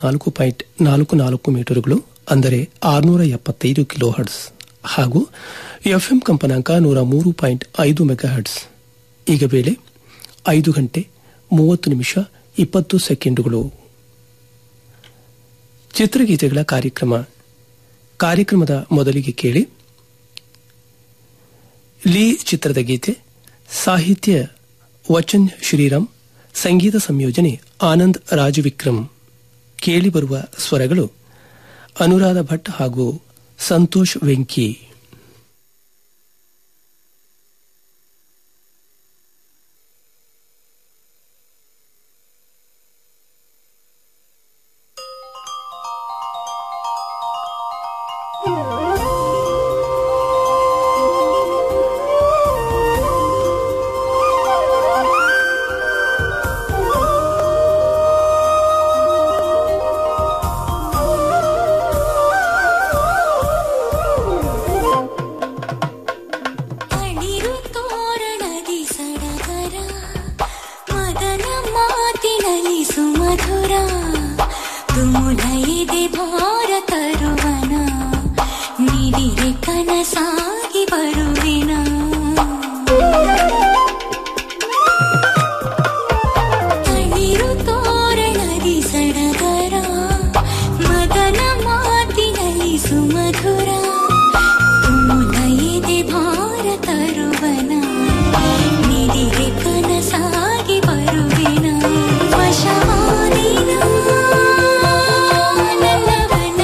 ನಾಲ್ಕು ಪಾಯಿಂಟ್ ನಾಲ್ಕು ನಾಲ್ಕು ಮೀಟರ್ಗಳು ಅಂದರೆ ಆರುನೂರ ಎಪ್ಪತ್ತೈದು ಕಿಲೋ ಹರ್ಟ್ಸ್ ಹಾಗೂ ಎಫ್ಎಂ ಕಂಪನಾಂಕ ನೂರ ಮೂರು ಪಾಯಿಂಟ್ ಐದು ಮೆಗಾ ಹರ್ಟ್ಸ್ ಈಗ ವೇಳೆ ಐದು ಗಂಟೆ ಮೂವತ್ತು ನಿಮಿಷ ಇಪ್ಪತ್ತು ಸೆಕೆಂಡುಗಳು ಚಿತ್ರಗೀತೆಗಳ ಕಾರ್ಯಕ್ರಮ ಕಾರ್ಯಕ್ರಮದ ಮೊದಲಿಗೆ ಕೇಳಿ ಲೀ ಚಿತ್ರದ ಗೀತೆ ಸಾಹಿತ್ಯ ವಚನ್ ಶ್ರೀರಾಮ್ ಸಂಗೀತ ಸಂಯೋಜನೆ ಆನಂದ್ ರಾಜವಿಕ್ರಮ್ ಕೇಳಿಬರುವ ಸ್ವರಗಳು ಅನುರಾಧ ಭಟ್ ಹಾಗೂ ಸಂತೋಷ್ ವೆಂಕಿ ಅಳಿರು ತೋರಣದಿ ಸಡಗರ ಮದನ ಮಾತಿನಲ್ಲಿ ಸುಮಧುರ ತುಮುಲ ಇದೆ ಭಾರ ತರುವನ ನಿಡಿರೆ ಕನಸಾಗಿ ಬರುವಿನ ಅಳಿರು ತೋರಣದಿ ಸಡಗರ ಮದನ ಮಾತಿನಲ್ಲಿ ಸುಮಧುರ ತುಮುಲ ಇದೆ ಭಾರ ತರುವನ ನಿಡಿರೆ ಕನಸಾಗಿ ಬರುವಿನ ವಶವಾದಿನ ನನ್ನವನ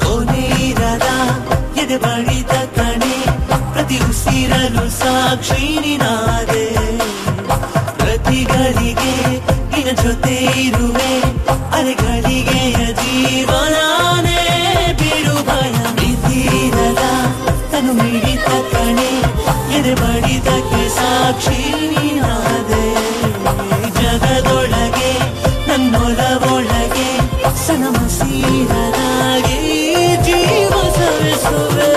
ಕೊನೆ ಇರದ ಎದೆ ಬಡಿದ ಕಣೆ ಪ್ರತಿ ಉಸಿರಲು ಸಾಕ್ಷಿ ನಿನಾದೆ ಪ್ರತಿಗಳಿಗೆ ನಿನ್ನ ಜೊತೆ ಇರುವೆ ಅಲೆಗಳಿಗೆಯ ಜೀವನಾನೇ ಬಿಡು ಭಯ ಬಿದ್ದಿರದ ತನು ಮಿಡಿತ ಕಣೆ ಎದೆ ಬಡಿದಕ್ಕೆ ಸಾಕ್ಷಿ ನೀನಾದೆ ಜಗದೊಳಗೆ ನನ್ನೊಲವೊಳಗೆ ಸನಮಸೀರನಾಗಿ ಜೀವ ಸವಿಸುವೆ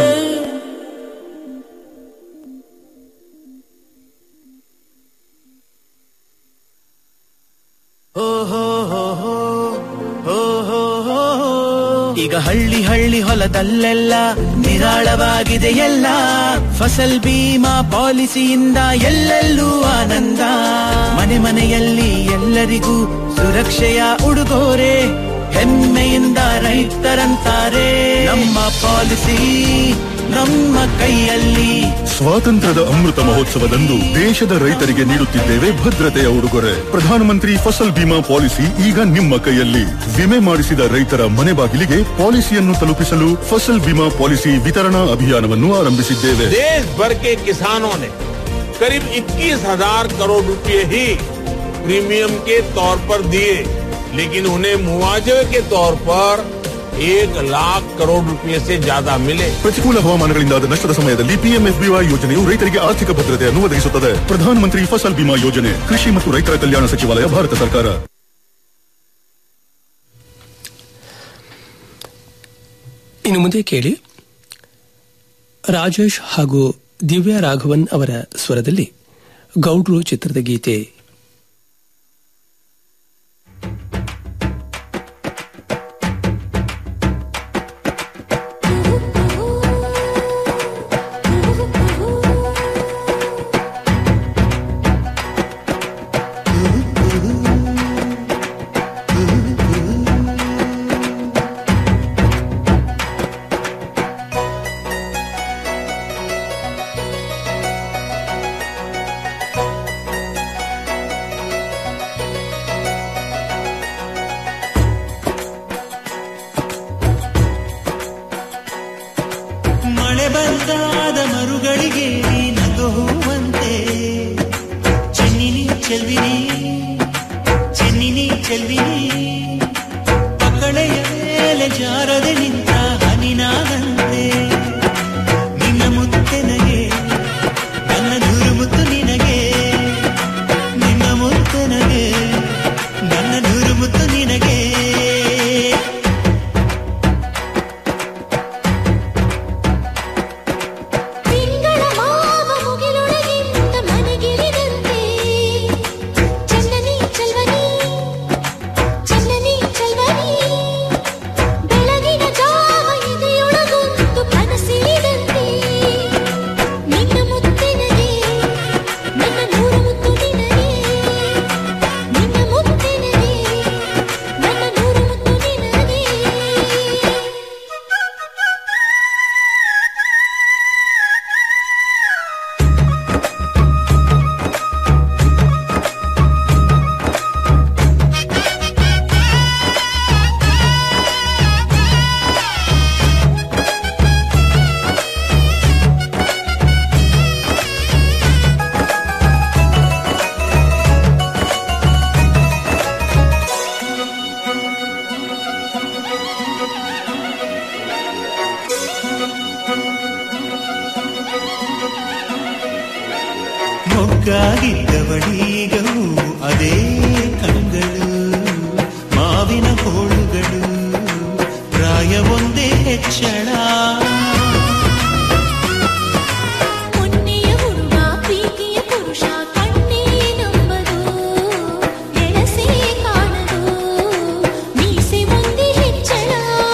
ಈಗ ಹಳ್ಳಿ ಹಳ್ಳಿ ಹೊಲದಲ್ಲೆಲ್ಲ ನಿರಾಳವಾಗಿದೆ ಎಲ್ಲ ಫಸಲ್ ಬೀಮಾ ಪಾಲಿಸಿಯಿಂದ ಎಲ್ಲೆಲ್ಲೂ ಆನಂದ ಮನೆ ಮನೆಯಲ್ಲಿ ಎಲ್ಲರಿಗೂ ಸುರಕ್ಷೆಯ ಉಡುಗೊರೆ ಹೆಮ್ಮೆಯಿಂದ ರೈತರಂತಾರೆ ನಮ್ಮ ಪಾಲಿಸಿ ನಮ್ಮ ಕೈಯಲ್ಲಿ ಸ್ವಾತಂತ್ರ್ಯದ ಅಮೃತ ಮಹೋತ್ಸವದಂದು ದೇಶದ ರೈತರಿಗೆ ನೀಡುತ್ತಿದ್ದೇವೆ ಭದ್ರತೆಯ ಉಡುಗೊರೆ ಪ್ರಧಾನಮಂತ್ರಿ ಫಸಲ್ ಬಿಮಾ ಪಾಲಿಸಿ ಈಗ ನಿಮ್ಮ ಕೈಯಲ್ಲಿ ವಿಮೆ ಮಾಡಿಸಿದ ರೈತರ ಮನೆ ಬಾಗಿಲಿಗೆ ಪಾಲಿಸಿಯನ್ನು ತಲುಪಿಸಲು ಫಸಲ್ ಬಿಮಾ ಪಾಲಿಸಿ ವಿತರಣಾ ಅಭಿಯಾನವನ್ನು ಆರಂಭಿಸಿದ್ದೇವೆ देश भर के किसानों ने करीब 21,000 करोड़ रुपए ही प्रीमियम के तौर पर दिए लेकिन उन्हें मुआवजे के तौर पर एक लाख करोड़ रुपए से ज्यादा मिले ಪ್ರತಿಕೂಲ ಹವಾಮಾನಗಳಿಂದಾದ ನಷ್ಟದ ಸಮಯದಲ್ಲಿ ಪಿಎಂಎಫ್ಬಿವೈ ಯೋಜನೆಯು ರೈತರಿಗೆ ಆರ್ಥಿಕ ಭದ್ರತೆಯನ್ನು ಒದಗಿಸುತ್ತದೆ ಪ್ರಧಾನಮಂತ್ರಿ ಫಸಲ್ ಬಿಮಾ ಯೋಜನೆ ಕೃಷಿ ಮತ್ತು ರೈತರ ಕಲ್ಯಾಣ ಸಚಿವಾಲಯ ಭಾರತ ಸರ್ಕಾರ ಇನ್ನು ಮುಂದೆ ಕೇಳಿ ರಾಜೇಶ್ ಹಾಗೂ ದಿವ್ಯಾ ರಾಘವನ್ ಅವರ ಸ್ವರದಲ್ಲಿ ಗೌಡ್ರು ಚಿತ್ರದ ಗೀತೆ ಮಳೆ ಬಂದಾದ ಮರುಗಳಿಗೆ ನಗು ಹೂವಂತೆ ಚೆನ್ನಿನಿ ಚೆಲ್ವಿನಿ ಚೆನ್ನಿನಿ ಚೆಲ್ವಿನಿ ಪಕ್ಕಳೆಯ ಮೇಲೆ ಜಾರದೆ ನಿಂತ ಹನಿನಾದಂತೆ ನಿನ್ನ ಮುತ್ತೆನಗೆ ನನ್ನ ನೂರು ಮುತ್ತು ನಿನಗೆ ನಿನ್ನ ಮುತ್ತನಗೆ ನನ್ನ ನೂರು ಮುತ್ತು ನಿನಗೆ ತಿಂಗಳ ಮಾವ ಮುಗಿಲೊಳಗಿಂದ ಮನೆಗಿಳಿದಂತೆ ಚಂದನಿ ಚಲ್ವನಿ ಚಂದನಿ ಚಲ್ವನಿ ಬೆಳಗಿನ ಜಾವ ಎದೆಯೊಳಗೊಂದು ಕನಸಿದಂತೆ ನಿನ್ನ ಮುತ್ತಿನಗೆ ನನ್ನ ನೂರು ಮುತ್ತು ನಿನಗೆ ನಿನ್ನ ಮುತ್ತಿನಗೆ ನನ್ನ ನೂರು ಮುತ್ತು ನಿನಗೆ ಮೊಗ್ಗಾಗಿದ್ದವಳೀಗವು ಅದೇ ಕಣ್ಗಳು ಮಾವಿನ ಹೋಳುಗಳು ಪ್ರಾಯ ಒಂದೇ ಹೆಚ್ಚಳ ಮೊನ್ನೆಯ ಹುಡುಗ ಪ್ರೀತಿಯ ಪುರುಷ ಕಣ್ಣೇ ನಂಬದು ಎಳಸೇ ಕಾಣದು ಮೀಸೆ ಒಂದೇ ಹೆಚ್ಚಳ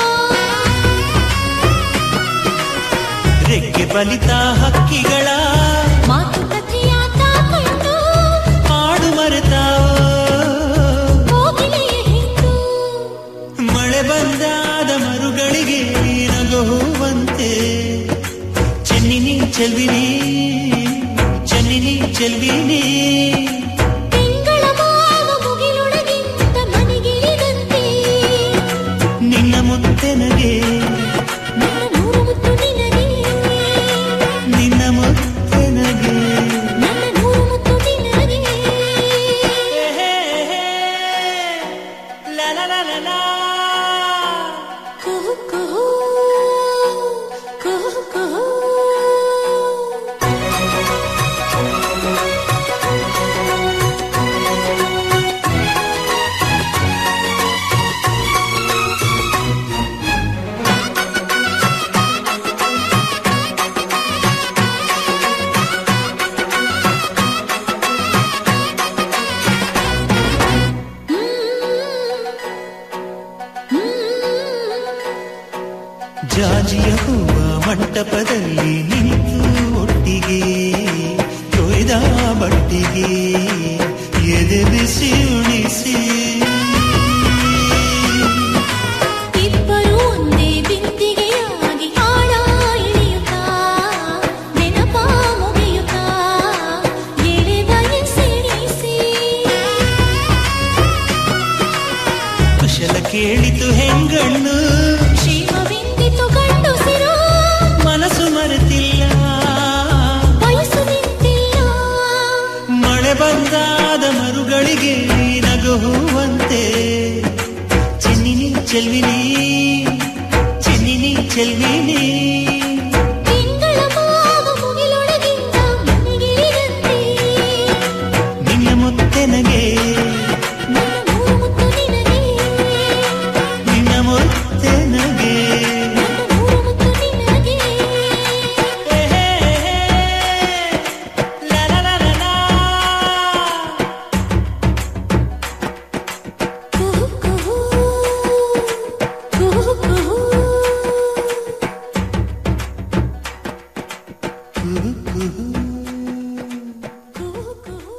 ರೆಕ್ಕೆ ಬಲಿತ ಹಕ್ಕಿಗಳ ಮಾತುಕತೆಯಾತ ಕಂಡು ಹಾಡು ಮರೆತಾವ ಕೋಗಿಲೆಯ ಹಿಂಡು ಮಳೆ ಬಂದಾದ ಮರುಗಳಿಗೆ ನಗುವಂತೆ ಚೆನ್ನಿನಿ ಚೆಲ್ವಿನಿ ಚೆನ್ನಿನಿ ಚೆಲ್ವಿನಿ ತಿಂಗಳ ಮಾವ ಮುಗಿಲೊಳಗಿಂದ ಮನೆಗಿಳಿದಂತೆ ನಿನ್ನ ಮುತ್ತೆನಗೆ ಜಾಜಿಯ ಹೂವ ಮಂಟಪದಲ್ಲಿ ನಿಂತು ಒಟ್ಟಿಗೆ ತೊಯ್ದ ಬಟ್ಟಿಗೆ ಎದೆ ಬಿಸಿ ಉಣಿಸಿ ಇಬ್ಬರು ಒಂದೇ ಬಿಂದಿಗೆಯಾಗಿ ಆಳ ಇಳಿಯುತ್ತಾ ನೆನಪ ಮುಗಿಯುತ್ತಾ ಎಳೆ ಬಯಸಿಡಿಸಿ ಕುಶಲ ಕೇಳಿತು ಹೆಂಗಣ್ಣು ಕ್ಷೇಮವೆಂದಿತು ಗಂಡುಸಿರು ಮನಸ್ಸು ಮರೆತಿಲ್ಲ ವಯಸ್ಸು ನಿಂತಿಲ್ಲ ಮಳೆ ಬಂದಾದ ಮರುಗಳಿಗೆ ನಗುವಂತೆ ಚೆನ್ನಿನಿ ಚೆಲ್ವಿನಿ ಚೆನ್ನಿನಿ ಚೆಲ್ವಿನಿ ತಿಂಗಳ ಮಾವ ಮುಗಿಲೊಳಗಿಂದ ಮನೆಗಿಳಿದಂತೆ ನಿನ್ನ ಮುತ್ತೆನಗೆ ನನ್ನ ನೂರು ಮುತ್ತು ನಿನಗೆ ನಿನ್ನ ಮುತ್ತೆನಗೆ ನನ್ನ ನೂರು ಮುತ್ತು ನಿನಗೆ ಲಾ ಲಾ ಲಾ ಲಾ ಲಾ. ಕುಹು ಕುಹು ಕುಹು ಕುಹು ಕುಹು ಕುಹು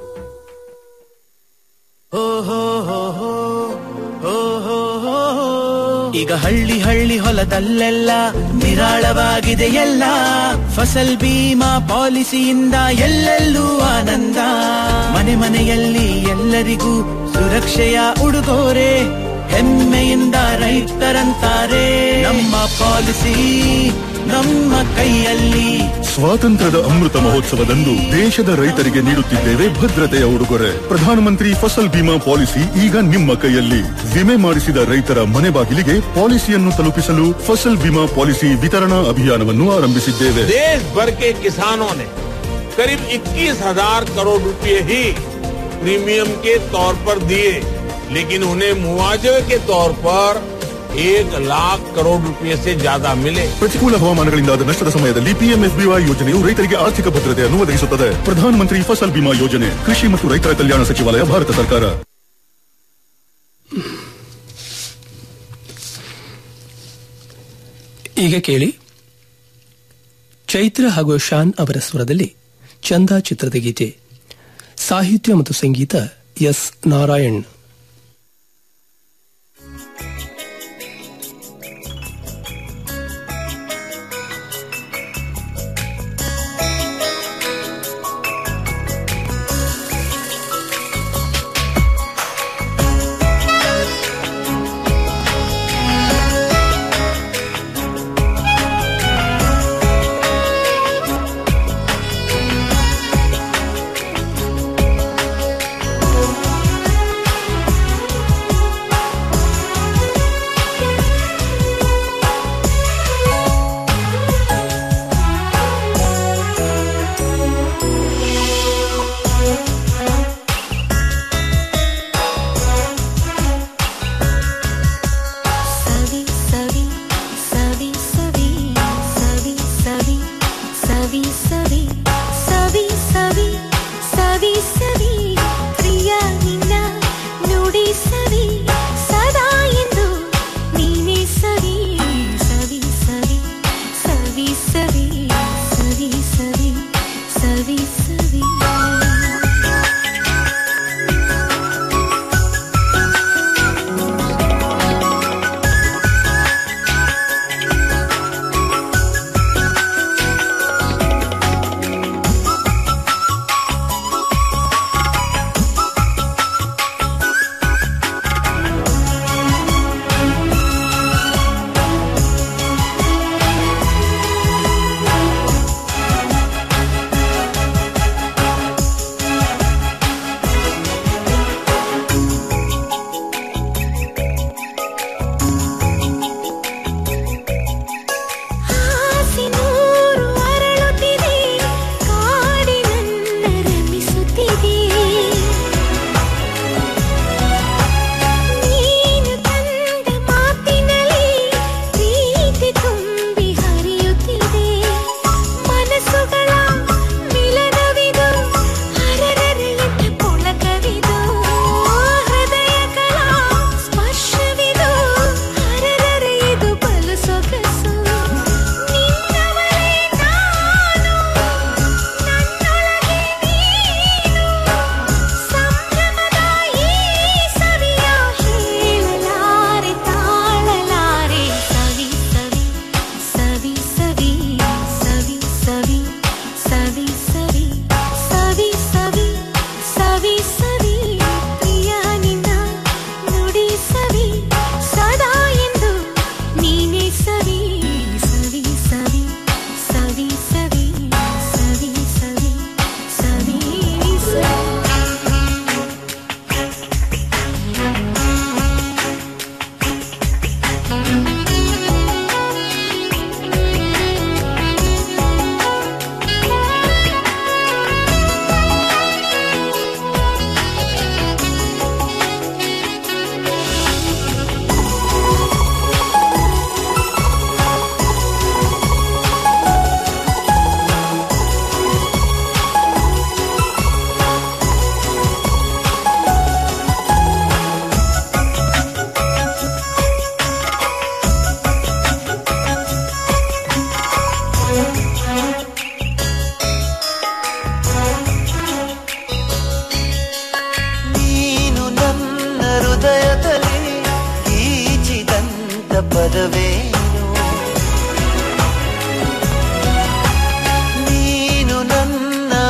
ಈಗ ಹಳ್ಳಿ ಹಳ್ಳಿ ಹೊಲದಲ್ಲೆಲ್ಲ ನಿರಾಳವಾಗಿದೆ ಎಲ್ಲ ಫಸಲ್ ಬೀಮಾ ಪಾಲಿಸಿಯಿಂದ ಎಲ್ಲೆಲ್ಲೂ ಆನಂದ ಮನೆ ಮನೆಯಲ್ಲಿ ಎಲ್ಲರಿಗೂ ಸುರಕ್ಷೆಯ ಉಡುಗೊರೆ ಹೆಮ್ಮೆಯಿಂದ ರೈತರಂತಾರೆ ನಮ್ಮ ಪಾಲಿಸಿ ನಮ್ಮ ಕೈಯಲ್ಲಿ ಸ್ವಾತಂತ್ರ್ಯದ ಅಮೃತ ಮಹೋತ್ಸವದಂದು ದೇಶದ ರೈತರಿಗೆ ನೀಡುತ್ತಿದ್ದೇವೆ ಭದ್ರತೆಯ ಉಡುಗೊರೆ ಪ್ರಧಾನಮಂತ್ರಿ ಫಸಲ್ ಬಿಮಾ ಪಾಲಿಸಿ ಈಗ ನಿಮ್ಮ ಕೈಯಲ್ಲಿ ವಿಮೆ ಮಾಡಿಸಿದ ರೈತರ ಮನೆ ಬಾಗಿಲಿಗೆ ಪಾಲಿಸಿಯನ್ನು ತಲುಪಿಸಲು ಫಸಲ್ ಬಿಮಾ ಪಾಲಿಸಿ ವಿತರಣಾ ಅಭಿಯಾನವನ್ನು ಆರಂಭಿಸಿದ್ದೇವೆ देश भर के किसानों ने करीब 21,000 करोड़ रुपए ही प्रीमियम के तौर पर दिए लेकिन उन्हें मुआवजे के तौर पर एक लाख करोड़ रुपए से ज्यादा मिले ಪ್ರತಿಕೂಲ ಹವಾಮಾನಗಳಿಂದಾದ ನಷ್ಟದ ಸಮಯದಲ್ಲಿ ಪಿಎಂಎಫ್ಬಿವೈ ಯೋಜನೆಯು ರೈತರಿಗೆ ಆರ್ಥಿಕ ಭದ್ರತೆಯನ್ನು ಒದಗಿಸುತ್ತದೆ ಪ್ರಧಾನಮಂತ್ರಿ ಫಸಲ್ ಬಿಮಾ ಯೋಜನೆ ಕೃಷಿ ಮತ್ತು ರೈತರ ಕಲ್ಯಾಣ ಸಚಿವಾಲಯ ಭಾರತ ಸರ್ಕಾರ ಈಗ ಕೇಳಿ ಚೈತ್ರ ಹಾಗೂ ಶಾನ್ ಅವರ ಸ್ವರದಲ್ಲಿ ಚಂದ ಚಿತ್ರದ ಗೀತೆ ಸಾಹಿತ್ಯ ಮತ್ತು ಸಂಗೀತ ಎಸ್ ನಾರಾಯಣ್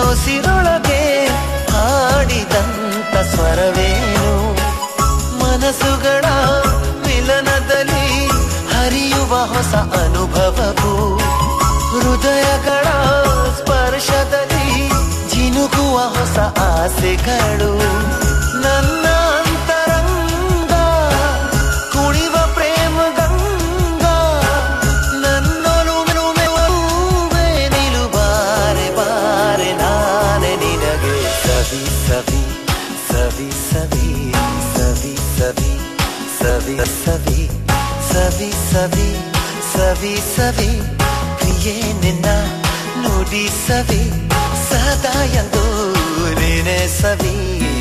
ಉಸಿರೊಳಗೆ ಹಾಡಿದಂತ ಸ್ವರವೇನು ಮನಸ್ಸುಗಳ ಮಿಲನದಲ್ಲಿ ಹರಿಯುವ ಹೊಸ ಅನುಭವವು ಹೃದಯಗಳ ಸ್ಪರ್ಶದಲ್ಲಿ ಜಿನುಗುವ ಹೊಸ ಆಸೆಗಳು ನನ್ನ ಅಂತರಂಗ ಕುಣಿವ ಪ್ರೇಮ ಗಂಗಾ ನನ್ನೊಲುಮೆಲುಮೆಲುವೆ ನಿಲು ಬಾರೆ ಬಾರೆ ನಾನೆ ನಿನಗೆ ಸವಿ ಸವಿ ಸವಿ ಸವಿ ಸವಿ ಸವಿ ಸವಿ ಸವಿ ಸವಿ ಸವಿ ಸವಿ ಸವಿ ಪ್ರಿಯೇ ನಿನ್ನ ನುಡಿ ಸವಿ ಸದಾ ಎಂದು ನೀನೆ ಸವಿ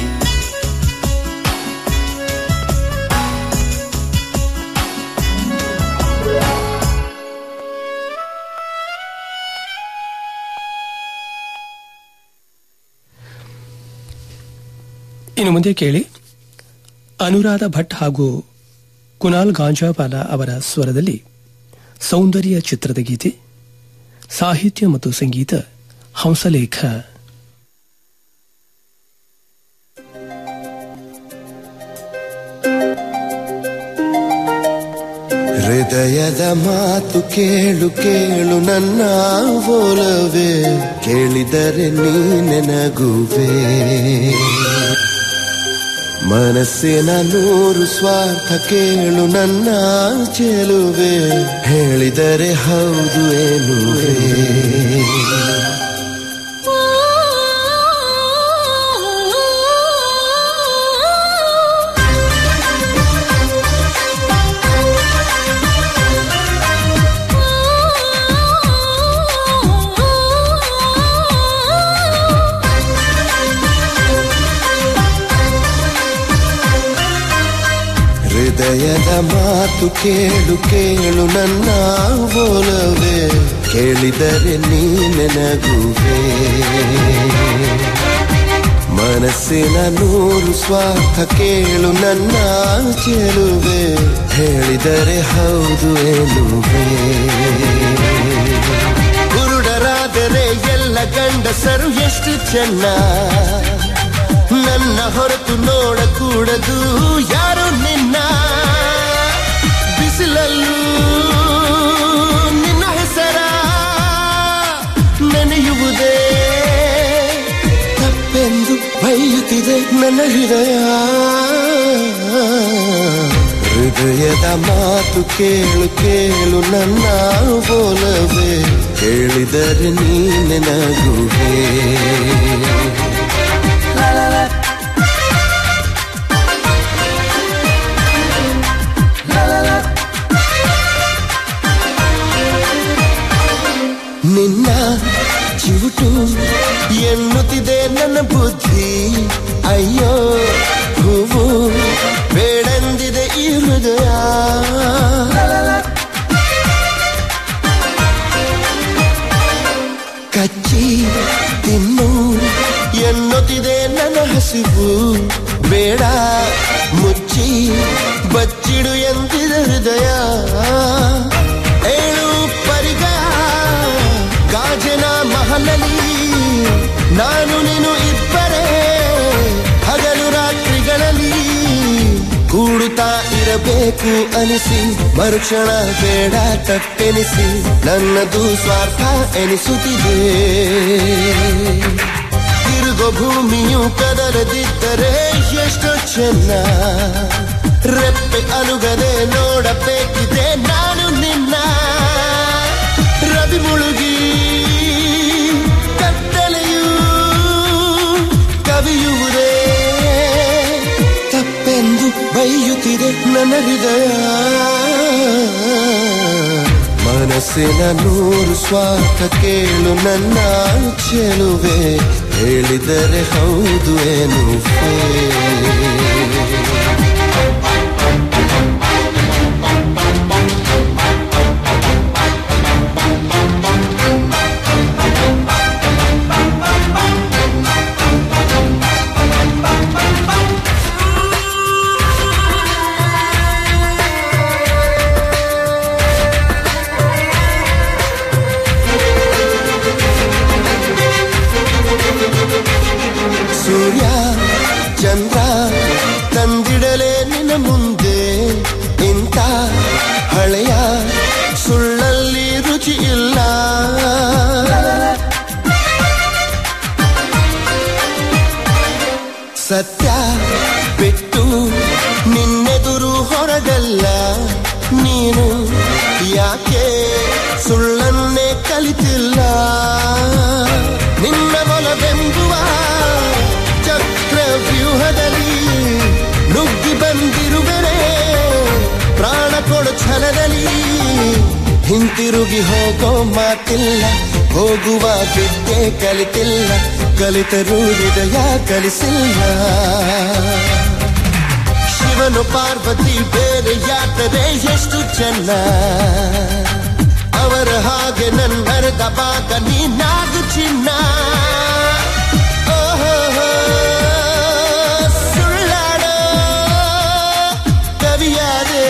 ಇನ್ನು ಮುಂದೆ ಕೇಳಿ ಅನುರಾಧ ಭಟ್ ಹಾಗೂ ಕುನಾಲ್ ಗಾಂಜಾಪಾಲ ಅವರ ಸ್ವರದಲ್ಲಿ ಸೌಂದರ್ಯ ಚಿತ್ರದ ಗೀತೆ ಸಾಹಿತ್ಯ ಮತ್ತು ಸಂಗೀತ ಹಂಸಲೇಖ ಹೃದಯದ ಮಾತು ಕೇಳು ಕೇಳು ನನ್ನ ಓಲವೇ ಕೇಳಿದರೆ ನೀನೆ ನಗುವೆ ಮನಸ್ಸಿನ ನೂರು ಸ್ವಾರ್ಥ ಕೇಳು ನನ್ನ ಚೆಲುವೆ ಹೇಳಿದರೆ ಹೌದು ಎನ್ನುವೆ ಹೃದಯದ ಮಾತು ಕೇಳು ಕೇಳು ನನ್ನ ಓಲವೇ ಕೇಳಿದರೆ ನೀನೆ ನಗುವೆ ಮನಸ್ಸಿನ ನೂರು ಸ್ವಾರ್ಥ ಕೇಳು ನನ್ನ ಚೆಲುವೆ ಹೇಳಿದರೆ ಹೌದು ಎನ್ನುವೆ ಕುರುಡರಾದರೆ ಎಲ್ಲ ಗಂಡಸರು ಎಷ್ಟು ಚೆನ್ನ ನನ್ನ ಹೊರತು ನೋಡಕೂಡದು ಯಾರು ನಿನ್ನ ಬಿಸಿಲಲ್ಲೂ ನಿನ್ನ ಹೆಸರ ನೆನೆಯುವುದೇ ತಪ್ಪೆಂದು ಬೈಯುತ್ತಿದೆ ನನ್ನ ಹೃದಯ ಹೃದಯದ ಮಾತು ಕೇಳು ಕೇಳು ನನ್ನ ಬೋಲವೇ ಕೇಳಿದರೆ ನೀನೆ ನಗುವೆ ನಿನ್ನ ಚಿವುಟು ಎನ್ನುತ್ತಿದೆ ನನ್ನ ಬುದ್ಧಿ ಅಯ್ಯೋ ಹೂವು ಬೇಡಂದಿದೆ ಈ ಹೃದಯ ಕಚ್ಚಿ ತಿನ್ನು ಎನ್ನುತ್ತಿದೆ ನನ್ನ ಹಸಿವು ಬೇಡ ಮುಚ್ಚಿ ಬಚ್ಚಿಡು ಎಂದಿದೆ ಹೃದಯ ಏಳು ಪರಿಗಯ ಗಾಜನ ಮಹಲಲ್ಲಿ ನಾನು ನೀನು ಇಬ್ಬರೇ ಹಗಲು ರಾತ್ರಿಗಳಲ್ಲಿ ಕೂಡುತ್ತಾ ಇರಬೇಕು ಅನಿಸಿ ಮರುಕ್ಷಣ ಬೇಡ ತಪ್ಪೆನಿಸಿ ನನ್ನದು ಸ್ವಾರ್ಥ ಎನಿಸುತ್ತಿದೆ ತಿರುಗೋ ಭೂಮಿಯು ಕದಲದಿದ್ದರೆ ಎಷ್ಟು ಚೆನ್ನ ರೆಪ್ಪೆ ಅಲುಗದೆ ನೋಡಬೇಕಿದೆ ನಾನು ನಿನ್ನ ರವಿ ಮುಳುಗಿ ಕತ್ತಲೆಯು ಕವಿಯುವುದೇ ತಪ್ಪೆಂದು ಬೈಯುತ್ತಿದೆ ನನ್ನ ಹೃದಯ ಮನಸ್ಸಿನ ನೂರು ಸ್ವಾರ್ಥ ಕೇಳು ನನ್ನ ಚೆಲುವೆ ಹೇಳಿದರೆ ಹೌದು ಎನ್ನುವೆ ಕಲಿತಿಲ್ಲ ನಿನ್ನ ಮೊಲವೆಂಬುವ ಚಕ್ರವ್ಯೂಹದಲ್ಲಿ ನುಗ್ಗಿ ಬಂದಿರುವೆನೆ ಪ್ರಾಣ ಕೊಡು ಛಲದಲ್ಲಿ ಹಿಂತಿರುಗಿ ಹೋಗೋ ಮಾತಿಲ್ಲ ಹೋಗುವ ವಿದ್ಯೆ ಕಲಿತಿಲ್ಲ ಕಲಿತರೂ ಹೃದಯ ಕಲಿಸಿಲ್ಲ ಶಿವನು ಪಾರ್ವತಿ ಬೇರೆ ಯಾತರೆ ಎಷ್ಟು ಚೆನ್ನ ಅವರ ಹಾಗೆ ನನ್ನರದ ಭಾಗ ನೀನಾಗು ಚಿನ್ನ ಓಹೋ ಸುಳ್ಳಾಡೋ ಕವಿಯಾದೆ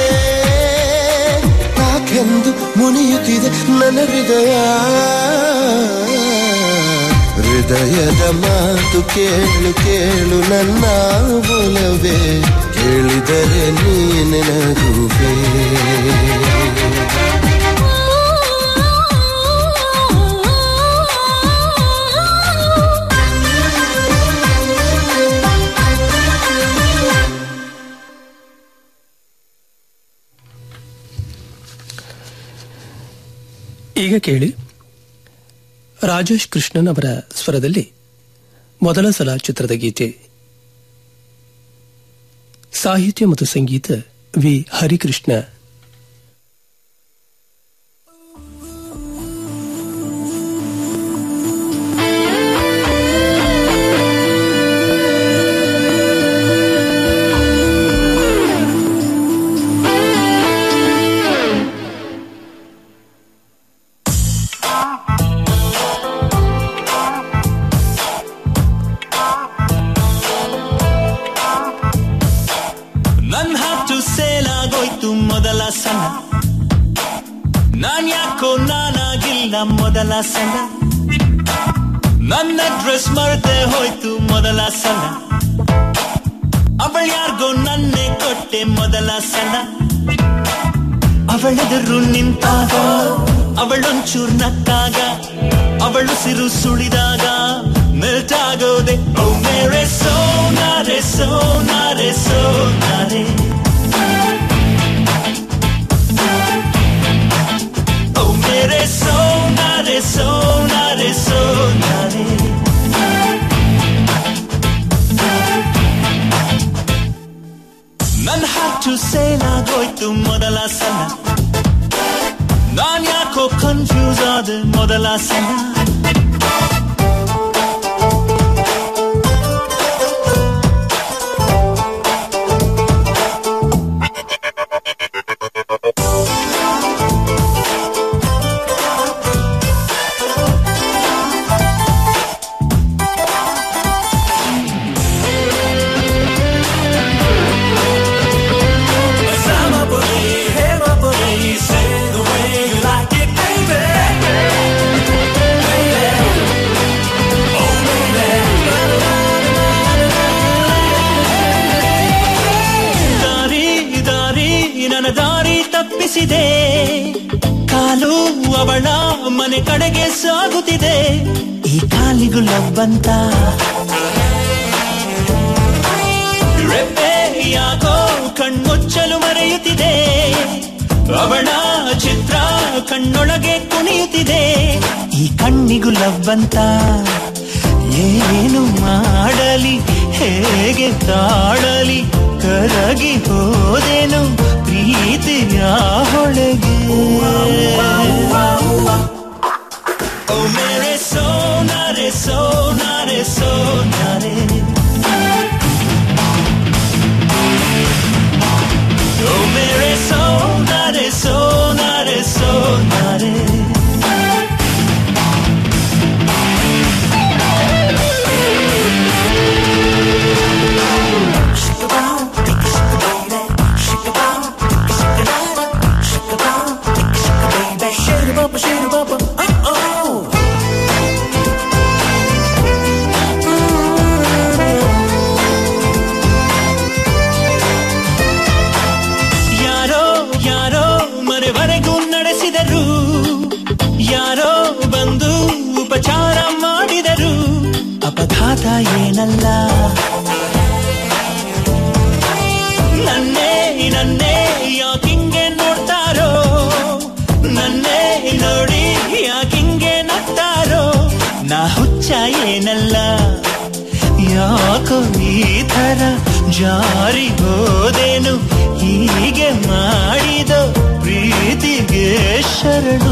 ಯಾಕೆಂದು ಮುನಿಯುತ್ತಿದೆ ನನ್ನ ಹೃದಯ ಹೃದಯದ ಮಾತು ಕೇಳು ಕೇಳು ನನ್ನ ಒಲವೇ ಕೇಳಿದರೆ ನೀನೆನಗುವೆ ಈಗ ಕೇಳಿ ರಾಜೇಶ್ ಕೃಷ್ಣನ್ ಅವರ ಸ್ವರದಲ್ಲಿ ಮೊದಲ ಸಲ ಚಿತ್ರದ ಗೀತೆ ಸಾಹಿತ್ಯ ಮತ್ತು ಸಂಗೀತ ವಿ ಹರಿಕೃಷ್ಣ ನನ್ ಹಾಟು ಸೇಲಾಗೋಯ್ತು ಮೊದಲ ಸಲ ನಾನ್ ಯಾಕೋ ನಾನಾಗಿಲ್ಲ ಮೊದಲ ಸಲ ನನ್ನ ಡ್ರೆಸ್ ಮರೆತೆ ಹೋಯ್ತು ಮೊದಲ ಸಲ ಅವಳ ಯಾರಿಗೋ ನನ್ನೇ ಕೊಟ್ಟೆ ಮೊದಲ ಸಲ ಅವಳೆದುರು ನಿಂತಾಗ ಅವಳೊಂಚೂರ್ ನಕ್ಕಾಗ ಅವಳು ಸಿರು ಸುಳಿದಾಗ ಮೆಲ್ಟ್ ಆಗೋದೆ ಓ ಮೇರೆ ಸೋನಾರೆ ಸೋನಾರೆ ಸೋನಾರೆ ಓ ಮೇರೆ ಸೋನಾರೆ ಸೋನಾರೆ ಸೋನಾರೆ ನನ್ನ ಹಾಟು ಸೇಲಾಗೋಯ್ತು ಮೊದಲ ಸಲ ನಾನ್ ಯಾಕೋ ಕನ್ಫ್ಯೂಸ್ ಆದ ಮೊದಲ ಸಲ ದಾರಿ ದಾರಿ ನನ್ನ ದಾರಿ ತಪ್ಪಿಸಿದೆ ಕಾಲು ಅವಳ ಮನೆ ಕಡೆಗೆ ಸಾಗುತ್ತಿದೆ ಈ ಕಾಲಿಗೂ ಲವ್ವಂತ ರೆಪ್ಪೆ ಯಾಕೋ ಕಣ್ಮುಚ್ಚಲು ಮರೆಯುತ್ತಿದೆ ಅವಳ ಚಿತ್ರ ಕಣ್ಣೊಳಗೆ ಕುಣಿಯುತ್ತಿದೆ ಈ ಕಣ್ಣಿಗೂ ಲವ್ವಂತ ಏನು ಮಾಡಲಿ ಹೇಗೆ ತಾಳಲಿ ಕರಗಿ ಹೋದೆನು ಪ್ರೀತಿಯ ಹೊಳಗೆ ಓ ಮೇರೆ ಸೋನಾರೆ ಸೋನಾರೆ ಸೋನಾರೆ ಓ ಮೇರೆ ಸೋನಾರೆ ಸೋನಾರೆ ಸೋನಾರೆ ಯಾರೋ ಯಾರೋ ಮನೆವರೆಗೂ ನಡೆಸಿದರು ಯಾರೋ ಬಂದು ಉಪಚಾರ ಮಾಡಿದರು ಅಪಘಾತ ಏನಲ್ಲ ನನ್ನೇ ನನ್ನೇ ಯಾಕಿಂಗೆ ನೋಡ್ತಾರೋ ನನ್ನೇ ನೋಡಿ ಯಾಕಿಂಗೆ ನಾ ಹುಚ್ಚ ಏನಲ್ಲ ಯಾಕೋ ಈ ಥರ ಜಾರಿ ಹೋದೇನು ಹೀಗೆ ಮಾಡಿದ ಪ್ರೀತಿಗೆ ಶರಣು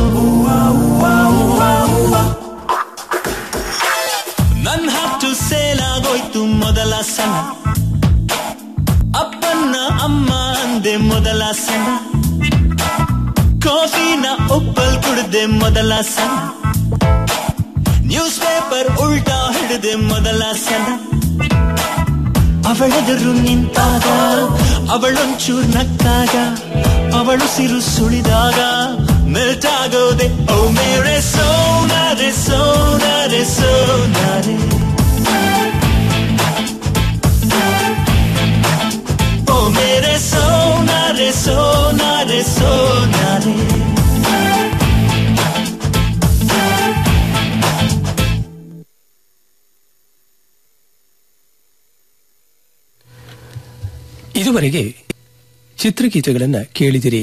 ನನ್ನ ಹತ್ತು ಸೇಲಾಗೋಯ್ತು ಮೊದಲ ಸಲ ಅಪ್ಪನ್ನ ಅಮ್ಮ ಅಂದೆ ಮೊದಲ ಸಲ ಕಾಫಿನ ಉಪ್ಪಲ್ ಕುಡ್ದೆ ಮೊದಲ ಸಲ ನ್ಯೂಸ್ ಪೇಪರ್ ಉಲ್ಟಾ ಹಿಡಿದೆ ಮೊದಲ ಸಲ ಅವಳೆದುರು ನಿಂತಾಗ ಅವಳೊಂಚೂರ್ ನಕ್ಕಾಗ ಅವಳು ಸಿರು ಸುಳಿದಾಗ ಮೆಲ್ಟ್ ಆಗೋದೆ ಓ ಮೇರೆ ಸೋನಾರೆ ಸೋನಾರೆ ಸೋನಾರೆ ಓ ಮೇರೆ ಸೋನಾರೆ ಸೋನಾರೆ ಸೋನಾರೆ ಇದುವರೆಗೆ ಚಿತ್ರಗೀತೆಗಳನ್ನು ಕೇಳಿದಿರಿ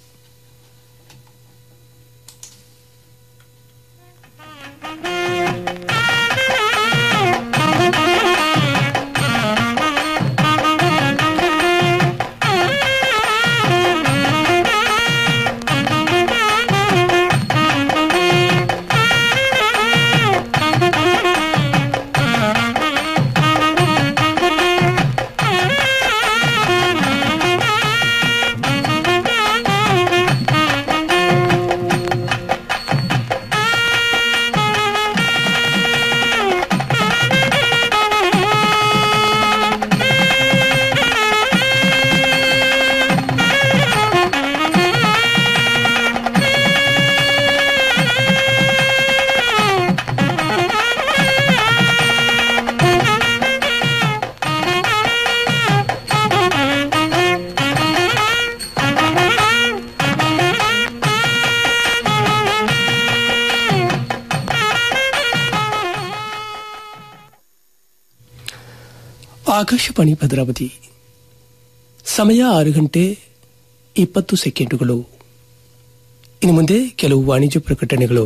ಆಕಾಶವಾಣಿ ಭದ್ರಾವತಿ ಸಮಯ ಆರು ಗಂಟೆ ಇಪ್ಪತ್ತು ಸೆಕೆಂಡುಗಳು ಇನ್ನು ಮುಂದೆ ಕೆಲವು ವಾಣಿಜ್ಯ ಪ್ರಕಟಣೆಗಳು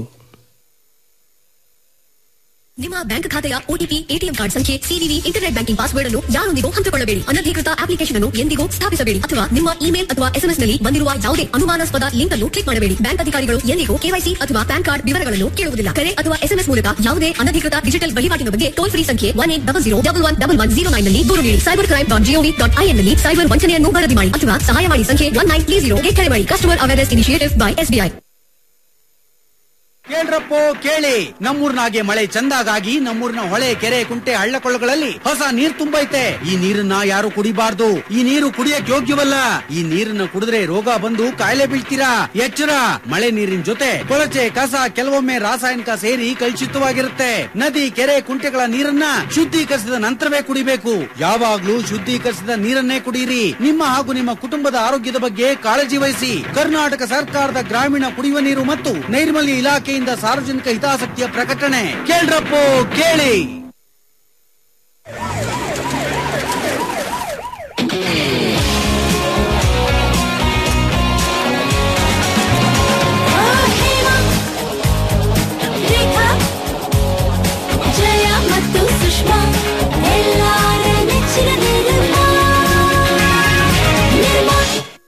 ನಿಮ್ಮ ಬ್ಯಾಂಕ್ ಖಾತೆಯ ಒಟಿಪಿ ಎಟಿಎಂ ಕಾರ್ಡ್ ಸಂಖ್ಯೆ ಸಿವಿವಿ ಇಂಟರ್ನೆಟ್ ಬ್ಯಾಂಕಿಂಗ್ ಪಾಸ್ವರ್ಡ್ ಅನ್ನು ಯಾರೊಂದಿಗೂ ಹಂಚಿಕೊಳ್ಳಬೇಡಿ ಅನಧಿಕೃತ ಅಪ್ಲಿಕೇಶನ್ ಅನ್ನು ಎಂದಿಗೂ ಸ್ಥಾಪಿಸಬೇಡಿ ಅಥವಾ ನಿಮ್ಮ ಇಮೇಲ್ ಅಥವಾ ಎಸ್ಎಂಎಸ್ ನಲ್ಲಿ ಬಂದಿರುವ ಯಾವುದೇ ಅನುಮಾನಾಸ್ಪದ ಲಿಂಕ್ ಅನ್ನು ಕ್ಲಿಕ್ ಮಾಡಬೇಡಿ ಬ್ಯಾಂಕ್ ಅಧಿಕಾರಿಗಳು ಎಂದಿಗೂ ಕೆವೈಸಿ ಅಥವಾ ಪ್ಯಾನ್ ಕಾರ್ಡ್ ವಿವರಗಳನ್ನು ಕೇಳುವುದಿಲ್ಲ ಕರೆ ಅಥವಾ ಎಸ್ಎಂಎಸ್ ಮೂಲಕ ಯಾವುದೇ ಅನಧಿಕೃತ ಡಿಜಿಟಲ್ ವಹಿವಾಟಿನ ಬಗ್ಗೆ ಟೋಲ್ ಫ್ರೀ ಸಂಖ್ಯೆ one eight double zero double one double one zero nine ನಲ್ಲಿ ದೂರು ನೀಡಿ cyber crime dot GOV dot IN ನಲ್ಲಿ ಸೈಬರ್ ವಂಚನೆಯನ್ನು ವರದಿ ಮಾಡಿ ಅಥವಾ ಸಹಾಯವಾಣಿ ಸಂಖ್ಯೆ ಒನ್ ನೈನ್ ತ್ರೀ ಜೀರೋ ಕರೆ ಮಾಡಿ customer awareness initiative by SBI ಕೇಳ್ರಪ್ಪೋ ಕೇಳಿ ನಮ್ಮೂರ್ನಾಗೆ ಮಳೆ ಚಂದಾಗಾಗಿ ನಮ್ಮೂರಿನ ಹೊಳೆ ಕೆರೆ ಕುಂಟೆ ಹಳ್ಳ ಕೊಳ್ಳಗಳಲ್ಲಿ ಹೊಸ ನೀರ್ ತುಂಬೈತೆ ಈ ನೀರನ್ನ ಯಾರು ಕುಡಿಬಾರ್ದು ಈ ನೀರು ಕುಡಿಯಕ್ ಯೋಗ್ಯವಲ್ಲ ಈ ನೀರನ್ನ ಕುಡಿದ್ರೆ ರೋಗ ಬಂದು ಕಾಯಿಲೆ ಬೀಳ್ತೀರಾ ಎಚ್ಚರ ಮಳೆ ನೀರಿನ ಜೊತೆ ಕೊಳಚೆ ಕಸ ಕೆಲವೊಮ್ಮೆ ರಾಸಾಯನಿಕ ಸೇರಿ ಕಲುಷಿತವಾಗಿರುತ್ತೆ ನದಿ ಕೆರೆ ಕುಂಟೆಗಳ ನೀರನ್ನ ಶುದ್ಧೀಕರಿಸಿದ ನಂತರವೇ ಕುಡಿಬೇಕು ಯಾವಾಗ್ಲೂ ಶುದ್ಧೀಕರಿಸಿದ ನೀರನ್ನೇ ಕುಡಿಯಿರಿ ನಿಮ್ಮ ಹಾಗೂ ನಿಮ್ಮ ಕುಟುಂಬದ ಆರೋಗ್ಯದ ಬಗ್ಗೆ ಕಾಳಜಿ ವಹಿಸಿ ಕರ್ನಾಟಕ ಸರ್ಕಾರದ ಗ್ರಾಮೀಣ ಕುಡಿಯುವ ನೀರು ಮತ್ತು ನೈರ್ಮಲ್ಯ ಇಲಾಖೆಯಿಂದ ಸಾರ್ವಜನಿಕ ಹಿತಾಸಕ್ತಿಯ ಪ್ರಕಟಣೆ ಕೇಳ್ರಪ್ಪೋ ಕೇಳಿ ಹೇಮಾ ರೇಖಾ ಜಯ ಮತ್ತು ಸುಷ್ಮಾ ಎಲ್ಲಾರ ನೆಚ್ಚಿನ ನಿರ್ಮಾ ನಿರ್ಮಾ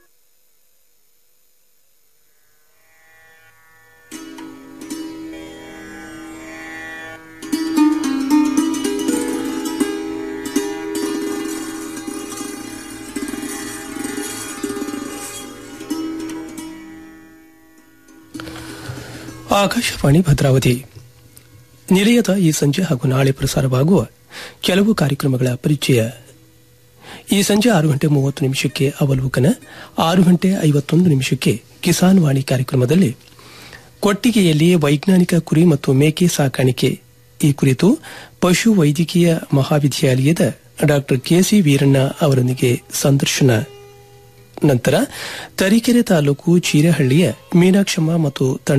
ಆಕಾಶವಾಣಿ ಭದ್ರಾವತಿ ನಿಲಯದ ಈ ಸಂಜೆ ಹಾಗೂ ನಾಳೆ ಪ್ರಸಾರವಾಗುವ ಕೆಲವು ಕಾರ್ಯಕ್ರಮಗಳ ಪರಿಚಯ ಈ ಸಂಜೆ ಆರು ಗಂಟೆ ಮೂವತ್ತು ನಿಮಿಷಕ್ಕೆ ಅವಲೋಕನ ಆರು ಗಂಟೆ ಐವತ್ತೊಂದು ನಿಮಿಷಕ್ಕೆ ಕಿಸಾನ್ ವಾಣಿ ಕಾರ್ಯಕ್ರಮದಲ್ಲಿ ಕೊಟ್ಟಿಗೆಯಲ್ಲಿ ವೈಜ್ಞಾನಿಕ ಕುರಿ ಮತ್ತು ಮೇಕೆ ಸಾಕಾಣಿಕೆ ಈ ಕುರಿತು ಪಶು ವೈದ್ಯಕೀಯ ಮಹಾವಿದ್ಯಾಲಯದ ಡಾಕ್ಟರ್ ಕೆಸಿ ವೀರಣ್ಣ ಅವರೊಂದಿಗೆ ಸಂದರ್ಶನ ನಂತರ ತರೀಕೆರೆ ತಾಲೂಕು ಚೀರಹಳ್ಳಿಯ ಮೀನಾಕ್ಷಮ್ಮ ಮತ್ತು ತಂಡ